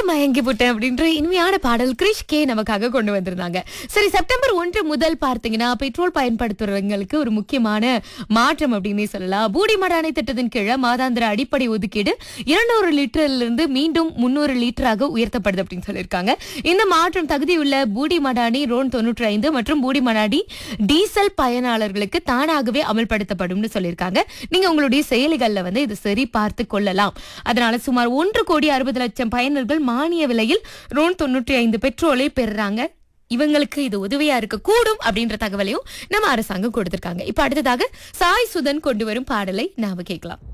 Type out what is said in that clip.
மயங்கி போட்டேன் அப்படின்ற இனிமையான பாடல் கிரிஷ் கே நமக்காக கொண்டு வந்திருந்தாங்க சரி செப்டம்பர் ஒன்று முதல் பார்த்தீங்கன்னா பெட்ரோல் பயன்படுத்துறவங்களுக்கு ஒரு முக்கியமான மாற்றம் அப்படின்னே சொல்லலாம் பூடி மடானை திட்டத்தின் கீழே மாதாந்திர அடிப்படை ஒதுக்கீடு இருநூறு லிட்டர்ல இருந்து மீண்டும் முன்னூறு லிட்டராக உயர்த்தப்படுது அப்படின்னு சொல்லியிருக்காங்க இந்த மாற்றம் தகுதியுள்ள பூடி மடானி ரோன் தொண்ணூற்றி ஐந்து மற்றும் பூடி மடாடி டீசல் பயனாளர்களுக்கு தானாகவே அமல்படுத்தப்படும்னு சொல்லியிருக்காங்க நீங்க உங்களுடைய செயலிகள்ல வந்து இது சரி பார்த்து கொள்ளலாம் அதனால சுமார் ஒன்று கோடி அறுபது லட்சம் பயனர்கள் மானிய விலையில் ரோன் தொண்ணூற்றி ஐந்து பெட்ரோலை பெறுறாங்க இவங்களுக்கு இது உதவியா இருக்க கூடும் அப்படின்ற தகவலையும் நம்ம அரசாங்கம் கொடுத்திருக்காங்க இப்ப அடுத்ததாக சாய் சுதன் கொண்டு வரும் பாடலை நாம கேட்கலாம்